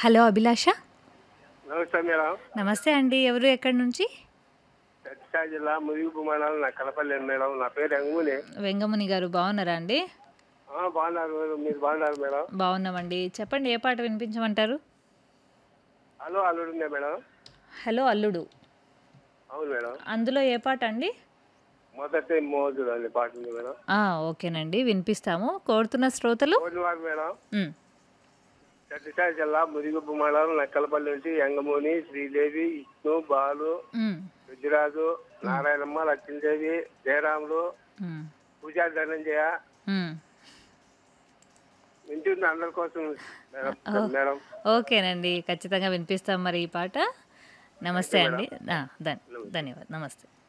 Hello అభిలాష నమస్తే madam నమస్తే అండి ఎవరు ఎక్కడి నుంచి సత్యసాయి జిల్లా మురిగిపు మండలం నా కలపల్లి మేడం నా పేరు అంగుని వెంగముని గారు బాగున్నారా అండి ఆ, బాగున్నారు మేడం మీరు బాగున్నారు మేడం బాగున్నామండి చెప్పండి ఏ పాట వినిపించమంటారు హలో అల్లుడుందే మేడం హలో అల్లుడు అవును మేడం అందులో ఏ పాట అండి మొదటి మోజుడు అనే పాట ఉంది మేడం ఆ, ఓకేనండి వినిపిస్తాము కోరుతున్న శ్రోతలు కోటివారు మేడం ఉమ్, సత్యసాయి జిల్లా మురిగిపు మండలం నక్కలపల్లి నుంచి యంగమూని శ్రీదేవి విష్ణు బాలు ఉమ్, రుద్రరాజు నారాయణమ్మ లక్ష్మీదేవి జయరాములు ఉమ్, పూజా ధనంజయ ఉమ్. వింటుంది అందరి కోసం మేడం మేడం ఓకేనండి ఖచ్చితంగా వినిపిస్తాం మరి ఈ పాట నమస్తే అండి ఆ, ధన్ ధన్యవాదాలు నమస్తే